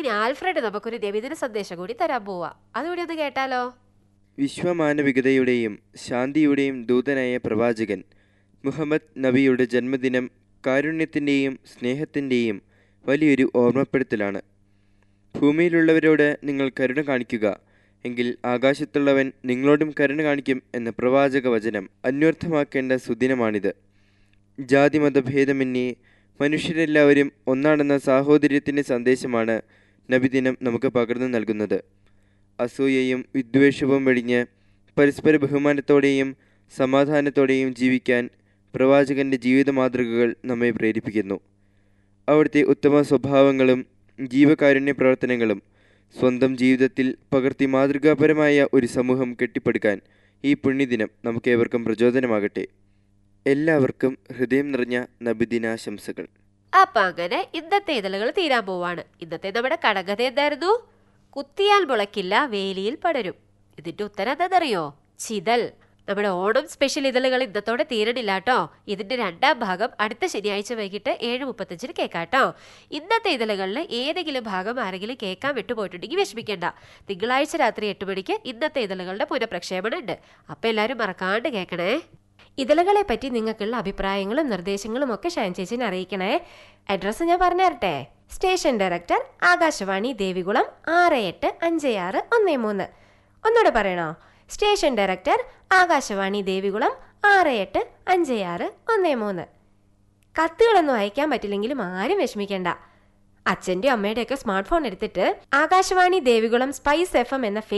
ഇനി ആൽഫ്രഡ് നമുക്കൊരു നബിദിന സന്ദേശം കൂടി തരാൻ പോവാ അതുകൂടി ഒന്ന് കേട്ടാലോ വിശ്വമാനവികതയുടെയും ശാന്തിയുടെയും ദൂതനായ പ്രവാചകൻ മുഹമ്മദ് നബിയുടെ ജന്മദിനം കാരുണ്യത്തിൻ്റെയും സ്നേഹത്തിൻ്റെയും വലിയൊരു ഓർമ്മപ്പെടുത്തലാണ് ഭൂമിയിലുള്ളവരോട് നിങ്ങൾ കരുണ കാണിക്കുക എങ്കിൽ ആകാശത്തുള്ളവൻ നിങ്ങളോടും കരുണ കാണിക്കും എന്ന പ്രവാചക വചനം അന്വർത്ഥമാക്കേണ്ട സുദിനമാണിത് ജാതിമതഭേദമന്യേ മനുഷ്യരെല്ലാവരും ഒന്നാണെന്ന സാഹോദര്യത്തിൻ്റെ സന്ദേശമാണ് നബിദിനം നമുക്ക് പകർന്നു നൽകുന്നത് അസൂയയും വിദ്വേഷവും വെടിഞ്ഞ് പരസ്പര ബഹുമാനത്തോടെയും സമാധാനത്തോടെയും ജീവിക്കാൻ പ്രവാചകന്റെ ജീവിത മാതൃകകൾ നമ്മെ പ്രേരിപ്പിക്കുന്നു അവിടുത്തെ ഉത്തമ സ്വഭാവങ്ങളും ജീവകാരുണ്യ പ്രവർത്തനങ്ങളും സ്വന്തം ജീവിതത്തിൽ പകർത്തി മാതൃകാപരമായ ഒരു സമൂഹം കെട്ടിപ്പടുക്കാൻ ഈ പുണ്യദിനം നമുക്കേവർക്കും പ്രചോദനമാകട്ടെ എല്ലാവർക്കും ഹൃദയം നിറഞ്ഞ നബിദിനാശംസകൾ അപ്പൊ അങ്ങനെ ഇന്നത്തെ ഇതളുകൾ തീരാൻ പോവാണ് ഇന്നത്തെ നമ്മുടെ കടകഥ എന്തായിരുന്നു കുത്തിയാൽ മുളക്കില്ല വേലിയിൽ പടരും ഇതിന്റെ ഉത്തരം എന്താണെന്നറിയോ ചിതൽ നമ്മുടെ ഓണം സ്പെഷ്യൽ ഇതളുകൾ ഇന്നത്തോടെ തീരണില്ല കേട്ടോ ഇതിന്റെ രണ്ടാം ഭാഗം അടുത്ത ശനിയാഴ്ച വൈകിട്ട് ഏഴ് മുപ്പത്തഞ്ചിന് കേൾക്കാട്ടോ ഇന്നത്തെ ഇതളുകളിൽ ഏതെങ്കിലും ഭാഗം ആരെങ്കിലും കേൾക്കാൻ വിട്ടുപോയിട്ടുണ്ടെങ്കിൽ വിഷമിക്കേണ്ട തിങ്കളാഴ്ച രാത്രി എട്ട് മണിക്ക് ഇന്നത്തെ ഇതളുകളുടെ പുനഃപ്രക്ഷേപണം ഉണ്ട് അപ്പൊ എല്ലാവരും മറക്കാണ്ട് കേൾക്കണേ ഇതളുകളെ പറ്റി നിങ്ങൾക്കുള്ള അഭിപ്രായങ്ങളും നിർദ്ദേശങ്ങളും ഒക്കെ ഷൈൻ ചേച്ചിനെ അറിയിക്കണേ അഡ്രസ്സ് ഞാൻ പറഞ്ഞു തരട്ടെ സ്റ്റേഷൻ ഡയറക്ടർ ആകാശവാണി ദേവികുളം ആറ് എട്ട് അഞ്ച് ആറ് ഒന്ന് മൂന്ന് ഒന്നുകൂടെ പറയണോ സ്റ്റേഷൻ ഡയറക്ടർ ആകാശവാണി ദേവികുളം ആറ് എട്ട് അഞ്ച് ആറ് ഒന്ന് മൂന്ന് കത്തുകളൊന്നും അയക്കാൻ പറ്റില്ലെങ്കിലും ആരും വിഷമിക്കേണ്ട അച്ഛൻ്റെ അമ്മയുടെയൊക്കെ സ്മാർട്ട് ഫോൺ എടുത്തിട്ട് Akashvani Devikulam spice F M എന്ന